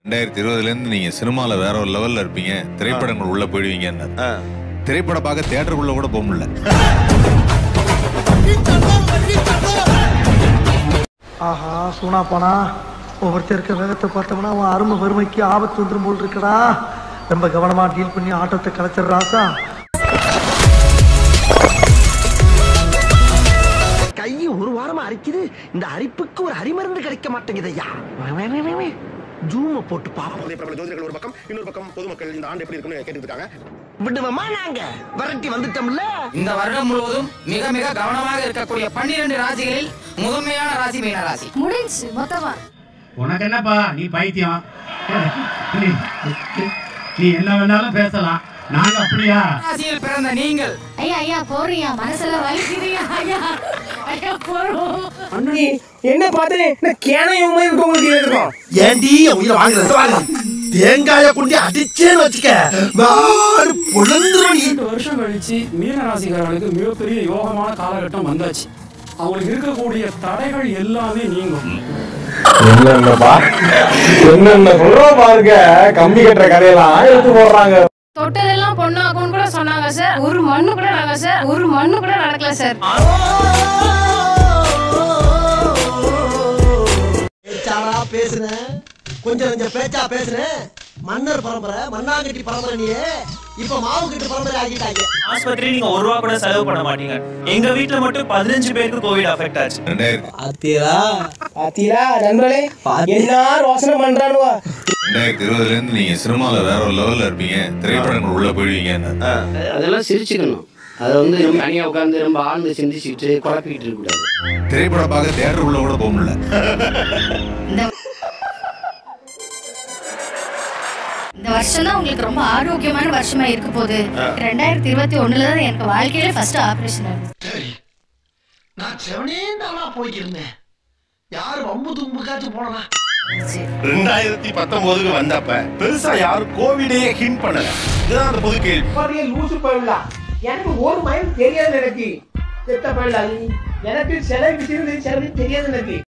ரெண்டாயிரத்தி இருபதுல இருந்து நீங்க சினிமால வேற ஒரு லெவல்ல இருப்பீங்க திரைப்படங்கள் உள்ள போயிடுவீங்கன்னு ஆ. திரைப்படம் பார்க்க தியேட்டருக்குள்ள கூட போக முடியல ஆஹா சூனா போனா ஒவ்வொருத்தர் இருக்க வேகத்தை பார்த்தோம்னா அவன் அருமை வறுமைக்கு ஆபத்து வந்துடும் போல் இருக்கடா ரொம்ப கவனமா டீல் பண்ணி ஆட்டத்தை கலைச்சிடுறாசா கை ஒரு வாரமா அரிக்குது இந்த அரிப்புக்கு ஒரு அரிமருந்து கிடைக்க மாட்டேங்குது ஐயா ஜூம போட்டு பாப்போம் பிரபல ஜோதிடர்கள் ஒரு பக்கம் இன்னொரு பக்கம் பொதுமக்கள் இந்த ஆண்டு எப்படி இருக்குன்னு கேட்டுட்டு இருக்காங்க விடுவோமா நாங்க விரட்டி வந்துட்டோம்ல இந்த வருடம் முழுவதும் மிக மிக கவனமாக இருக்கக்கூடிய பன்னிரண்டு ராசிகளில் முதன்மையான ராசி மீன ராசி முடிஞ்சு மொத்தமா உனக்கு என்னப்பா நீ பைத்தியம் நீ நீ என்ன வேணாலும் பேசலாம் நாங்க அப்படியா ராசியில் பிறந்த நீங்கள் ஐயா ஐயா போறியா மனசுல வலிக்குதுயா ஐயா ஐயா போறோம் அண்ணி என்ன பார்த்து நான் கேனையும் மாதிரி இருக்க உங்களுக்கு இருக்கும் ஏண்டி என் உயிரை வாங்குறது வாங்க தேங்காய கொண்டு அடிச்சேன்னு வச்சுக்க வாரு பொழந்துரும் நீ ரெண்டு வருஷம் கழிச்சு மீன ராசிக்காரர்களுக்கு மிகப்பெரிய யோகமான காலகட்டம் வந்தாச்சு அவங்களுக்கு இருக்கக்கூடிய தடைகள் எல்லாமே நீங்கும் என்னென்னப்பா என்னென்ன சொல்றோம் பாருங்க கம்பி கட்டுற கதையெல்லாம் எடுத்து போடுறாங்க தொட்டதெல்லாம் பொண்ணாகும்னு கூட சொன்னாங்க சார் ஒரு மண்ணு கூட நடக்கல சார் ஒரு மண்ணு கூட நடக்கல சார் பேச்சாடா பேசுனேன் கொஞ்சம் கொஞ்சம் பேச்சா பேசுனேன் மன்னர் பரம்பரை மண்ணாங்கட்டி பரம்பரை நீயே இப்ப மாவு கட்டு பரம்பரை ஆகிட்டாங்க ஆஸ்பத்திரி நீங்க ஒரு ரூபா கூட செலவு பண்ண மாட்டீங்க எங்க வீட்ல மட்டும் பதினஞ்சு பேருக்கு கோவிட் அஃபெக்ட் ஆச்சு ரெண்டாயிரத்தி பாத்தீங்களா பாத்தீங்களா நண்பர்களே என்ன ரோசனை பண்றானுவா ரெண்டாயிரத்தி இருபதுல இருந்து நீங்க சினிமால வேற ஒரு லெவல்ல இருப்பீங்க திரைப்படங்கள் உள்ள போயிடுவீங்கன்னு அதெல்லாம் சிரிச்சுக்கணும் அதை வந்து ரொம்ப தனியாக உட்காந்து ரொம்ப ஆழ்ந்து சிந்திச்சுட்டு குழப்பிக்கிட்டு இருக்கக்கூடாது திரைப்படம் பார்க்க தியேட்டருக்குள்ள கூட போக முடியல இந்த வருஷம் தான் உங்களுக்கு ரொம்ப ஆரோக்கியமான வருஷமா இருக்க போகுது ரெண்டாயிரத்தி இருபத்தி ஒண்ணுல தான் எனக்கு வாழ்க்கையில ஃபர்ஸ்ட் ஆபரேஷன் ஆகுது நான் செவனே தானா போய்க்கிருந்தேன் யாரு வம்பு தும்புக்காச்சும் போனா ரெண்டாயிரத்தி பத்தொன்பதுக்கு வந்தப்ப பெருசா யாரும் கோவிடே ஹிண்ட் பண்ணல இதுதான் அந்த பொது கேள்வி லூசு போயிடலாம் எனக்கு ஒரு மயம் தெரியாது எனக்கு செத்த போயிடலாம் எனக்கு சில விஷயம் சில தெரியாது எனக்கு